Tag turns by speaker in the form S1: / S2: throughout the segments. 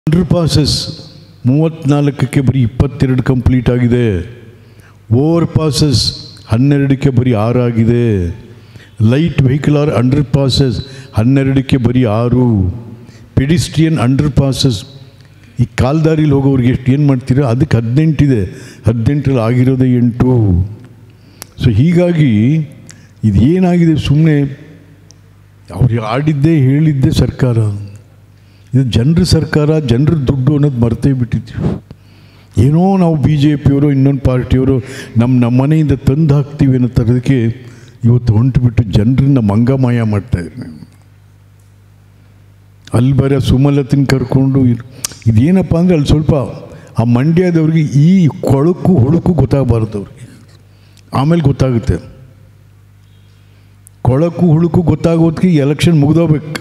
S1: under passes ಮೂವತ್ತ್ನಾಲ್ಕಕ್ಕೆ ಬರೀ ಇಪ್ಪತ್ತೆರಡು complete ಆಗಿದೆ ಓವರ್ ಪಾಸಸ್ ಹನ್ನೆರಡಕ್ಕೆ ಬರೀ ಆರು ಆಗಿದೆ light vehicle are under passes ಹನ್ನೆರಡಕ್ಕೆ ಬರೀ ಆರು ಪೆಡಿಸ್ಟ್ರಿಯನ್ ಅಂಡರ್ ಪಾಸಸ್ ಈ ಕಾಲ್ದಾರಿಲಿ ಹೋಗೋರಿಗೆ ಎಷ್ಟು ಏನು ಮಾಡ್ತೀರಾ ಅದಕ್ಕೆ ಹದಿನೆಂಟಿದೆ ಹದಿನೆಂಟರಲ್ಲಿ ಆಗಿರೋದೇ ಎಂಟು ಸೊ ಹೀಗಾಗಿ ಇದು ಏನಾಗಿದೆ ಸುಮ್ಮನೆ ಅವ್ರಿಗೆ ಆಡಿದ್ದೇ ಹೇಳಿದ್ದೇ ಸರ್ಕಾರ ಇದು ಜನರ ಸರ್ಕಾರ ಜನರ ದುಡ್ಡು ಅನ್ನೋದು ಮರ್ತೇ ಬಿಟ್ಟಿದ್ದೀವಿ ಏನೋ ನಾವು ಬಿ ಜೆ ಪಿಯವರು ಇನ್ನೊಂದು ಪಾರ್ಟಿಯವರು ನಮ್ಮ ನಮ್ಮ ಮನೆಯಿಂದ ತಂದು ಹಾಕ್ತೀವಿ ಅನ್ನೋ ಥರದಕ್ಕೆ ಇವತ್ತು ಹೊಂಟುಬಿಟ್ಟು ಜನರನ್ನ ಮಂಗಮಾಯ ಮಾಡ್ತಾಯಿದ್ರು ಅಲ್ಲಿ ಬರೋ ಸುಮಲತಿನ ಕರ್ಕೊಂಡು ಇರ್- ಇದೇನಪ್ಪ ಅಂದರೆ ಅಲ್ಲಿ ಸ್ವಲ್ಪ ಆ ಮಂಡ್ಯದವ್ರಿಗೆ ಈ ಕೊಳಕು ಹೊಳಕು ಗೊತ್ತಾಗಬಾರ್ದು ಅವ್ರಿಗೆ ಆಮೇಲೆ ಗೊತ್ತಾಗುತ್ತೆ ಕೊಳಕು ಹುಳುಕು ಗೊತ್ತಾಗೋದಕ್ಕೆ ಎಲೆಕ್ಷನ್ ಮುಗ್ದೋಗ್ಬೇಕು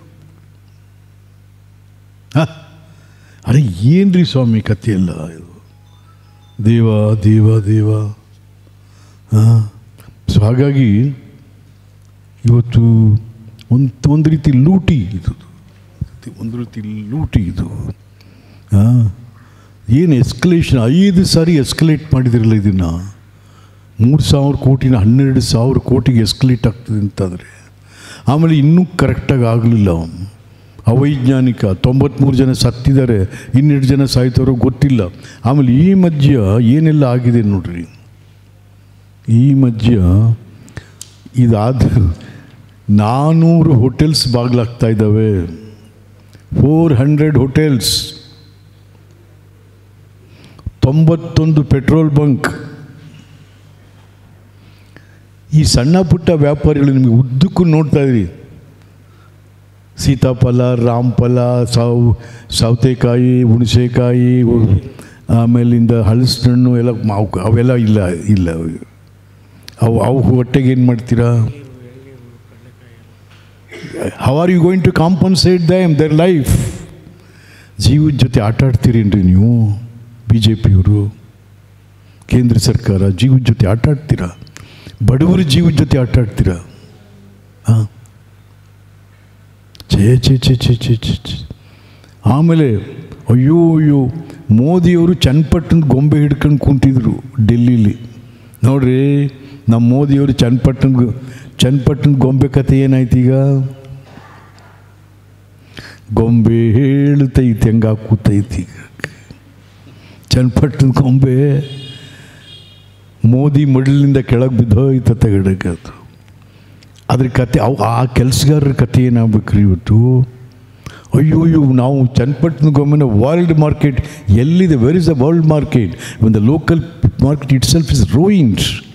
S1: ಹಾಂ ಅರೆ ಏನ್ರಿ ಸ್ವಾಮಿ ಕಥೆಯಲ್ಲ ಇದು ದೇವ ದೇವ ದೇವ ಹಾಂ ಸೊ ಹಾಗಾಗಿ ಇವತ್ತು ಒಂದು ಒಂದು ರೀತಿ ಲೂಟಿ ಇದು ಒಂದು ರೀತಿ ಲೂಟಿ ಇದು ಹಾಂ ಏನು ಎಸ್ಕಲೇಷನ್ ಐದು ಸಾರಿ ಎಸ್ಕಲೇಟ್ ಮಾಡಿದಿರಲ್ಲ ಇದನ್ನು ಮೂರು ಸಾವಿರ ಕೋಟಿನ ಹನ್ನೆರಡು ಸಾವಿರ ಕೋಟಿಗೆ ಎಸ್ಕಲೇಟ್ ಆಗ್ತದೆ ಅಂತಂದರೆ ಆಮೇಲೆ ಇನ್ನೂ ಕರೆಕ್ಟಾಗಿ ಆಗಲಿಲ್ಲ ಅವೈಜ್ಞಾನಿಕ ತೊಂಬತ್ತ್ಮೂರು ಜನ ಸತ್ತಿದ್ದಾರೆ ಇನ್ನೆರಡು ಜನ ಸಾಯ್ತವ್ರೋ ಗೊತ್ತಿಲ್ಲ ಆಮೇಲೆ ಈ ಮಧ್ಯ ಏನೆಲ್ಲ ಆಗಿದೆ ನೋಡ್ರಿ ಈ ಮಧ್ಯ ಇದಾದ ನಾನ್ನೂರು ಹೋಟೆಲ್ಸ್ ಬಾಗಿಲಾಗ್ತಾ ಇದ್ದಾವೆ ಫೋರ್ ಹಂಡ್ರೆಡ್ ಹೋಟೆಲ್ಸ್ ತೊಂಬತ್ತೊಂದು ಪೆಟ್ರೋಲ್ ಬಂಕ್ ಈ ಸಣ್ಣ ಪುಟ್ಟ ವ್ಯಾಪಾರಿಗಳು ನಿಮಗೆ ಉದ್ದಕ್ಕೂ ನೋಡ್ತಾ ಇದ್ರಿ ಸೀತಾಫಲ ರಾಮಫಲ ಸಾವು ಸೌತೆಕಾಯಿ ಹುಣಸೆಕಾಯಿ ಉ- ಆಮೇಲಿಂದ ಹಲಸಿನಣ್ಣು ಎಲ್ಲ ಮಾವು ಅವೆಲ್ಲ ಇಲ್ಲ ಇಲ್ಲ ಅವು ಅವು ಹೊಟ್ಟೆಗೆ ಏನು ಮಾಡ್ತೀರಾ how are you going to compensate them their life ಜೀವದ ಜೊತೆ ಆಟ ಆಡ್ತೀರೇನ್ರಿ ನೀವು ಬಿ ಜೆ ಪಿಯವರು ಕೇಂದ್ರ ಸರ್ಕಾರ ಜೀವದ ಜೊತೆ ಆಟ ಆಡ್ತೀರಾ ಬಡವರ ಜೀವದ ಜೊತೆ ಆಟ ಆಡ್ತೀರಾ ಹಾಂ ಛೇ ಛೇ ಛೇ ಛೇ ಛೇ ಛೇ ಛೇ ಆಮೇಲೆ ಅಯ್ಯೋ ಅಯ್ಯೋ ಮೋದಿಯವರು ಚನ್ನಪಟ್ಟಣದ ಗೊಂಬೆ ಹಿಡ್ಕೊಂಡು ಕುಂತಿದ್ರು ಡೆಲ್ಲೀಲಿ ನೋಡ್ರಿ ನಮ್ಮ ಮೋದಿಯವರು ಚನ್ನಪಟ್ಟಣ ಚನ್ನಪಟ್ಟಣದ ಗೊಂಬೆ ಕತೆ ಏನಾಯ್ತು ಈಗ ಗೊಂಬೆ ಹೇಳ್ತೈತಿ ಹಂಗ ಕೂತೈತಿ ಈಗ ಚನ್ನಪಟ್ಟಣದ ಗೊಂಬೆ ಮೋದಿ ಮಡಲಿಂದ ಕೆಳಗೆ ಬಿದ್ದೋಯ್ತ ತೆಗಡಕ್ಕೆ ಅದು ಅದ್ರ ಕತೆ ಅವು ಆ ಕೆಲಸಗಾರರ ಕತೆ ಏನಾಗ್ಬೇಕ್ರಿ ಇವತ್ತು ಅಯ್ಯೋ ಅಯ್ಯೋ ನಾವು ಚನ್ನಪಟ್ಟಣ ಗೊಮ್ಮನ ವರ್ಲ್ಡ್ ಮಾರ್ಕೆಟ್ ಎಲ್ಲಿದೆ where is the world market on the local market itself is rowing